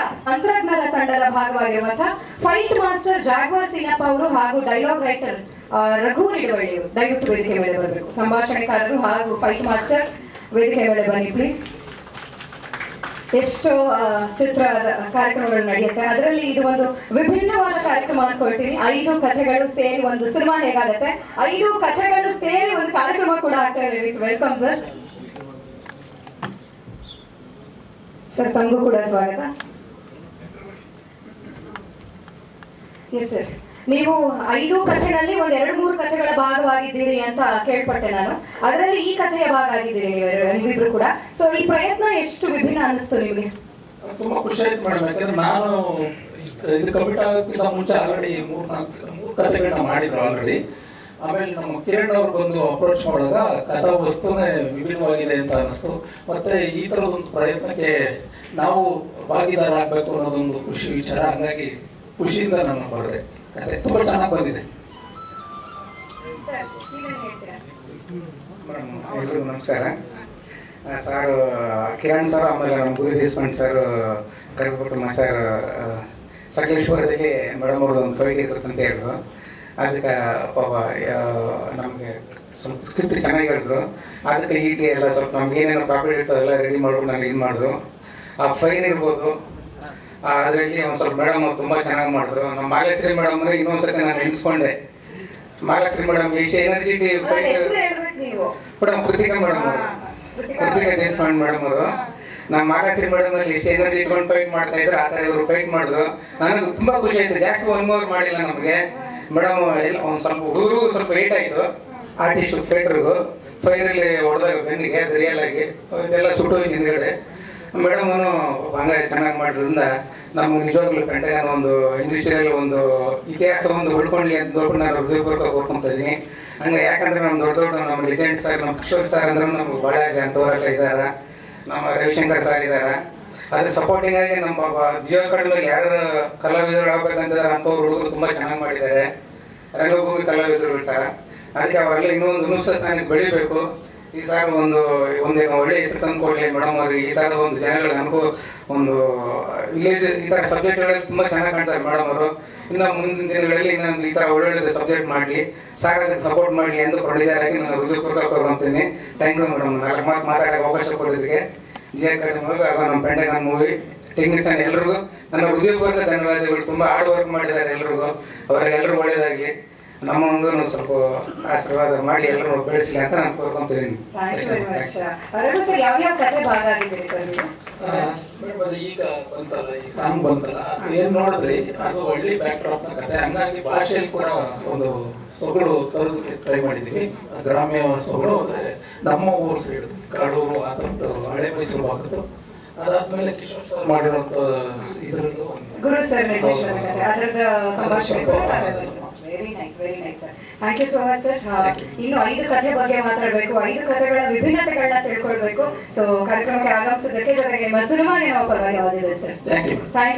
ತಂತ್ರಜ್ಞರ ತಂಡದ ಭಾಗವಾಗಿರುವಂತಹ fight master Jaguar Seenappa ಅವರು ಹಾಗೂ ಡೈಲಾಗ್ ರೈಟರ್ ರಘು ನಿಡುವಳ್ಳಿ ಅವರು ದಯವಿಟ್ಟು ವೇದಿಕೆ ಮೇಲೆ ಬರಬೇಕು ಸಂಭಾಷಣೆಕಾರರು ಹಾಗೂ ಫೈಟ್ ಮಾಸ್ಟರ್ ವೇದಿಕೆ ಮೇಲೆ ಬನ್ನಿ ಪ್ಲೀಸ್ ಎಷ್ಟೋ ಆ, ಚಿತ್ರದ ಕಾರ್ಯಕ್ರಮಗಳು ನಡೆಯುತ್ತೆ ಅದರಲ್ಲಿ ಇದು ಒಂದು ವಿಭಿನ್ನವಾದ ಕಾರ್ಯಕ್ರಮ ಅನ್ಕೊಳ್ತೀನಿ ಐದು ಕಥೆಗಳು ಸೇರಿ ಒಂದು ಸಿನಿಮಾ ಹೇಗಾಗುತ್ತೆ ಐದು ಕಥೆಗಳು ಸೇರಿ ಒಂದು ಕಾರ್ಯಕ್ರಮ ಕೂಡ ಆಗ್ತಾ ಇದೆ ವೆಲ್ಕಮ್ ಸರ್ ಸರ್ ತಮಗೂ ಕೂಡ ಸ್ವಾಗತ ಎಸ್ ಸರ್ ನೀವು ಐದು ಕಥೆಗಳಲ್ಲಿ ಒಂದ್ ಎರಡು ಮೂರು ಕಥೆಗಳ ಭಾಗವಾಗಿದ್ದೀರಿ ಅಂತ ಕೇಳ್ಪಟ್ಟೆ ನಾನು ಅದರಲ್ಲಿ ಈ ಕಥೆಯ ಭಾಗ ಆಗಿದ್ದೀರಿ ನೀವೆರಡು- ನೀವಿಬ್ರು ಕೂಡ ಸೊ ಈ ಪ್ರಯತ್ನ ಎಷ್ಟು ವಿಭಿನ್ನ ಅನಿಸ್ತು ನಿಮಗೆ ತುಂಬಾ ಖುಷಿ ಆಯ್ತು ಮೇಡಮ್ ಯಾಕಂದ್ರೆ ನಾನು ಇಷ್ಟ- ಇದು ಕಮಿಟ್ ಆಗೋಕ್ಕಿಂತ ಮುಂಚೆ ಆಲ್ರೆಡಿ ಮೂರ್ ನಾಲ್ಕು ಮೂರು ಕಥೆಗಳನ್ನ ಮಾಡಿದ್ರು ಆಲ್ರೆಡಿ ಆಮೇಲೆ ನಮ್ಮ ಕಿರಣ್ ಅವ್ರು ಬಂದು ಅಪ್ರೋಚ್ ಮಾಡಿದಾಗ ಕಥಾ ವಸ್ತುನೇ ವಿಭಿನ್ನವಾಗಿದೆ ಅಂತ ಅನಿಸ್ತು ಮತ್ತೆ ಈ ತರದೊಂದು ಪ್ರಯತ್ನಕ್ಕೆ ನಾವು ಭಾಗಿದಾರ ಆಗ್ಬೇಕು ಅನ್ನೋದೊಂದು ಖುಷಿ ವಿಚಾರ ಹಾಗಾಗಿ ಖುಷಿಯಿಂದ ನಾನು ಬರೆದೆ ಕತೆ ತುಂಬಾ ಚೆನ್ನಾಗಿ ಬಂದಿದೆ ಮೇಡಮ್ ಎಲ್ರಿಗೂ ನಮಸ್ಕಾರ ಆ, ಸರ್ ಕಿರಣ್ ಸರ್ ಆಮೇಲೆ ನಮ್ಮ ಗುರು ದೇಶಪಾಂಡೆ ಸರ್ ಕರೆದುಕೊಟ್ಟು ಮಾಸ್ಟರ್ ಆ, ಸಕಲೇಶ್ವರದಲ್ಲಿ ಮೇಡಮ್ ಅವ್ರದ್ದು ಒಂದು ಕವಿತೆ ಇರ್ತದೆ ಅಂತ ಹೇಳಿದ್ರು ಅದಕ್ಕೆ ಪಾಪ ನಮಗೆ ಸ್ವಲ್ಪ ಸ್ಕ್ರಿಪ್ಟ್ ಚೆನ್ನಾಗಿ ಹೇಳಿದ್ರು ಅದಕ್ಕೆ ಈಟಿ ಎಲ್ಲ ಸ್ವಲ್ಪ ನಮ್ಗೆ ಏನೇನು ಪ್ರಾಪರ್ಟಿ ಇರ್ತದೆ ಎಲ್ಲ ರೆಡಿ ಮಾಡ್ಕೊಂಡು ನನಗೆ ಇದು ಮಾಡಿದ್ರು ಆ ಫೈನ್ ಇರ್ಬೋದು ಅದರಲ್ಲಿ ಒಂದು ಸ್ವಲ್ಪ ಮೇಡಮ್ ಅವ್ರು ತುಂಬ ಚೆನ್ನಾಗಿ ಮಾಡಿದ್ರು ನಮ್ಮ ಮಾಲೇಶ್ವರಿ ಮೇಡಮ್ ಅಂದ್ರೆ ಇನ್ನೊಂದ್ಸತಿ ನಾನು ನೆನೆಸ್ಕೊಂಡೆ ಮಾಲೇಶ್ವರಿ ಮೇಡಮ್ ಎಷ್ಟು ಎನರ್ಜಿಟಿ ಫೈಟ್ ಹೆಸರು ಹೇಳ್ಬೇಕು ನೀವು ಮೇಡಮ್ ಕೃತಿಕಾ ಮೇಡಮ್ ಅವರು ಕೃತಿಕಾ ಕೃತಿಕಾ ದೇಶಪಾಂಡೆ ಮೇಡಮ್ ಅವರು ನಮ್ಮ ಮಾಲಾಶ್ರೀ ಮೇಡಮ್ ಅಲ್ಲಿ ಎಷ್ಟು ಎನರ್ಜಿ ಇಟ್ಕೊಂಡು ಫೈಟ್ ಮಾಡ್ತಾ ಇದ್ರು ಆ ಥರ ಇವರು ಫೈಟ್ ಮಾಡಿದ್ರು ನನಗೆ ತುಂಬಾ ಖುಷಿ ಆಯ್ತು ಜಾಸ್ತಿ ಒನ್ ಮೋರ್ ಮಾಡಿಲ್ಲ ನಮಗೆ ಮೇಡಮ್ ಎಲ್ಲ ಒಂದು ಸ್ವಲ್ಪ ಹುಡುಗರು ಸ್ವಲ್ಪ ಏಟ್ ಆಯ್ತು ಆರ್ಟಿಸ್ಟ್ ಫೈಟ್ರಿಗೂ ಫೈರಲ್ಲಿ ಹೊಡೆದಾಗ ಬೆನ್ನಿಗೆ ರಿಯಲ್ ಆಗಿ ಇದೆಲ್ಲ ಸುಟ್ಟೋಯ್ತು ಹಿಂದ್ಗಡೆ ಮೇಡಮ್ ಹಂಗಾಗಿ ಚೆನ್ನಾಗಿ ಮಾಡಿದ್ರಿಂದ ನಮ್ಗೆ ನಿಜವಾಗ್ಲೂ ಪೆಂಟಗನ್ ಒಂದು ಇಂಡಸ್ಟ್ರಿಯಲ್ ಒಂದು ಇತಿಹಾಸ ಒಂದು ಉಳ್ಕೊಳ್ಳಿ ಅಂತ ದೊಡ್ಡ ನಾನು ಹೃದಯಪೂರ್ವಕ ಕೋರ್ಕೊಂತ ಇದೀನಿ ಹಂಗೆ ಯಾಕಂದ್ರೆ ನಮ್ಮ ದೊಡ್ಡ ದೊಡ್ಡ ನಮ್ಮ ಲೆಜೆಂಡ್ ಸರ್ ನಮ್ಮ ಕಿಶೋರ್ ಸರ್ ಅಂದ್ರೆ ನಮ್ಗೆ ಭಾಳ ಅಂತವರೆಲ್ಲ ಇದ್ದಾರೆ ನಮ್ಮ ರವಿಶಂಕರ್ ಸರ್ ಇದ್ದಾರೆ ಅದ್ರ ಸಪೋರ್ಟಿಂಗ್ ಆಗಿ ನಮ್ಮ ಪಾಪ ಜಿಯೋ ಕಡೆ ಯಾರು ಕಲಾವಿದರು ಆಗ್ಬೇಕಂತಿದ್ದಾರೆ ಅಂಥವ್ರು ಹುಡುಗರು ತುಂಬ ಚೆನ್ನಾಗಿ ಮಾಡಿದ್ದಾರೆ ರಂಗಭೂಮಿ ಕಲಾವಿದರು ಇರ್ತಾರೆ ಅದಕ್ಕೆ ಅವರೆಲ್ಲ ಇನ್ನೊಂದು ಉನ್ನತ ಸ್ಥಾನಕ್ಕೆ ಬೆಳಿಬೇಕು ಈ ಸಾರಿ ಒಂದು ಒಂದೇನು ಒಳ್ಳೆ ಹೆಸರು ತಂದ್ಕೊಡ್ಲಿ ಮೇಡಮ್ ಅವ್ರಿಗೆ ಈ ಥರದ ಒಂದು ಜನಗಳಿಗೆ ಅನುಕೂಲ ಒಂದು ವಿಲೇಜ್ ಈ ಥರ ಸಬ್ಜೆಕ್ಟ್ಗಳಲ್ಲಿ ತುಂಬ ಚೆನ್ನಾಗಿ ಕಾಣ್ತಾರೆ ಮೇಡಮ್ ಅವರು ಇನ್ನು ಮುಂದಿನ ದಿನಗಳಲ್ಲಿ ಇನ್ನೊಂದು ಈ ಥರ ಒಳ್ಳೊಳ್ಳೆ ಸಬ್ಜೆಕ್ಟ್ ಮಾಡಲಿ ಸಾರ್ ಅದಕ್ಕೆ ಸಪೋರ್ಟ್ ಮಾಡಲಿ ಎಂದು ಪ್ರೊಡ್ಯೂಸರ್ ಆಗಿ ನಾನು ಹೃದಯಪೂರ್ವಕ ಕೋರ್ಕೊಂತೀನಿ ಥ್ಯಾಂಕ್ ಯು ಮೇಡಮ್ ನಾಲ್ಕು ಮಾತು ಮಾತಾಡೋಕೆ ಅವಕಾಶ ಕೊಡೋದಕ್ಕೆ ಜಿ ಅಕಾಡೆಮಿ ಹಾಗೂ ನಮ್ಮ ಪೆಂಡಗನ್ ಮೂವಿ ಟೆಕ್ನಿಷಿಯನ್ ಎಲ್ರಿಗೂ ನನ್ನ ಹೃದಯಪೂರ್ವಕ ಧನ್ಯವಾದಗಳು ತುಂಬ ಹಾರ್ಡ್ ವರ್ಕ್ ಮಾಡಿದ್ದಾರೆ ಎಲ್ರಿಗೂ ಅವರಿಗೆಲ್ಲರೂ ಒಳ್ಳೇದಾಗಲಿ ನಮ್ಮಂಗೂ ಸ್ವಲ್ಪ ಆಶೀರ್ವಾದ ಮಾಡಿ ಎಲ್ಲರೂ ಬೆಳೆಸಲಿ ಅಂತ ನಾನು ಕೋರ್ಕೊಂತೀನಿ thank you very much Raghu sir ಯಾವ ಯಾವ ಕಥೆ ಭಾಗ ಆಗಿದ್ದೀರಿ ಸರ್ ನೀವು ಮೇಡಮ್ ಅದು ಈಗ ಬಂತಲ್ಲ ಈ ಸಾಂಗ್ ಬಂತಲ್ಲ ಅದು ಏನ್ ನೋಡಿದ್ರಿ ಅದು ಒಳ್ಳೆ ಬ್ಯಾಕ್ ಡ್ರಾಪ್ ನ ಕತೆ ಹಂಗಾಗಿ ಭಾಷೆಯಲ್ಲಿ ಕೂಡ ಒಂದು ಸೊಗಡು ತರೋದಕ್ಕೆ ಟ್ರೈ ಮಾಡಿದ್ವಿ ಗ್ರಾಮ್ಯ ಸೊಗಡು ಅಂದ್ರೆ ನಮ್ಮ ಊರು ಸೈಡ್ ಕಾಡೂರು ಆ ಥರದ್ದು ಹಳೆ ಮೈಸೂರು ಭಾಗದ್ದು ಅದಾದ್ಮೇಲೆ ಕಿಶೋರ್ ಸರ್ ಮಾಡಿರೋಂಥ ಇದರಲ್ಲೂ ಒಂದು ಗುರು ಸರ್ ನಿರ್ದೇಶನ ಕಥೆ ಅದರದ ಸಂಭಾಷಣೆ very nice very nice sir thank you so much sir ಇನ್ನು ಐದು ಕಥೆ ಬಗ್ಗೆ ಮಾತಾಡಬೇಕು ಐದು ಕಥೆಗಳ ವಿಭಿನ್ನತೆಗಳನ್ನ ತಿಳ್ಕೊಳ್ಬೇಕು ಸೊ ಕಾರ್ಯಕ್ರಮಕ್ಕೆ ಆಗಮಿಸೋದಕ್ಕೆ ಜೊತೆಗೆ ನಿಮ್ಮ ಸಿನಿಮಾ ನಿಮ್ಮ ಪರವಾಗಿ ಯಾವುದಿದೆ ಸರ್ ಥ್ಯಾಂಕ್ ಯು ಥ್ಯಾಂಕ್